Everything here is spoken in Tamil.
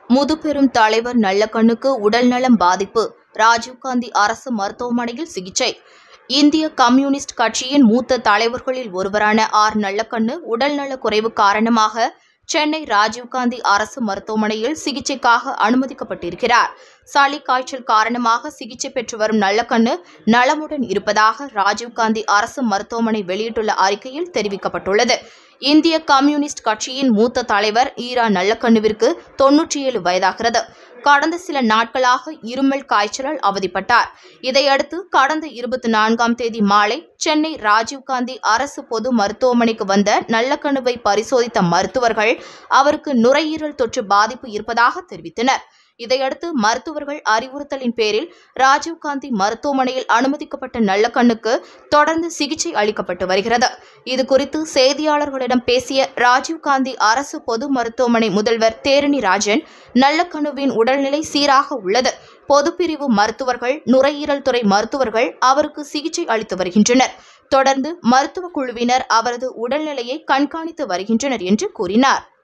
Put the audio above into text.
முதுபெரும் தலைவர் நல்லக்கண்ணுக்கு உடல்நலம் பாதிப்பு ராஜீவ்காந்தி அரசு மருத்துவமனையில் சிகிச்சை இந்திய கம்யூனிஸ்ட் கட்சியின் மூத்த தலைவர்களில் ஒருவரான ஆர் நல்லக்கண்ணு உடல்நலக் குறைவு காரணமாக சென்னை ராஜீவ்காந்தி அரசு மருத்துவமனையில் சிகிச்சைக்காக அனுமதிக்கப்பட்டிருக்கிறார் சளி காய்ச்சல் காரணமாக சிகிச்சை பெற்று வரும் நல்லக்கண்ணு நலமுடன் இருப்பதாக ராஜீவ்காந்தி அரசு மருத்துவமனை வெளியிட்டுள்ள அறிக்கையில் தெரிவிக்கப்பட்டுள்ளது இந்திய கம்யூனிஸ்ட் கட்சியின் மூத்த தலைவர் ஈரா நல்லக்கண்ணுவிற்கு தொன்னூற்றி ஏழு வயதாகிறது கடந்த சில நாட்களாக இருமல் காய்ச்சலால் அவதிப்பட்டார் இதையடுத்து கடந்த இருபத்தி நான்காம் தேதி மாலை சென்னை ராஜீவ்காந்தி அரசு பொது மருத்துவமனைக்கு வந்த நல்லக்கண்ணுவை பரிசோதித்த மருத்துவர்கள் அவருக்கு நுரையீரல் தொற்று பாதிப்பு இருப்பதாக தெரிவித்தனர் இதையடுத்து மருத்துவர்கள் அறிவுறுத்தலின் பேரில் ராஜீவ்காந்தி மருத்துவமனையில் அனுமதிக்கப்பட்ட நல்லக்கண்ணுக்கு தொடர்ந்து சிகிச்சை அளிக்கப்பட்டு வருகிறது இதுகுறித்து செய்தியாளர்களிடம் பேசிய ராஜீவ்காந்தி அரசு பொது மருத்துவமனை முதல்வர் தேரணி ராஜன் நல்லக்கண்ணுவின் உடல்நிலை சீராக உள்ளது பொதுப்பிரிவு மருத்துவர்கள் நுரையீரல் துறை மருத்துவர்கள் அவருக்கு சிகிச்சை அளித்து வருகின்றனர் தொடர்ந்து மருத்துவ குழுவினர் அவரது உடல்நிலையை கண்காணித்து வருகின்றனர் என்று கூறினார்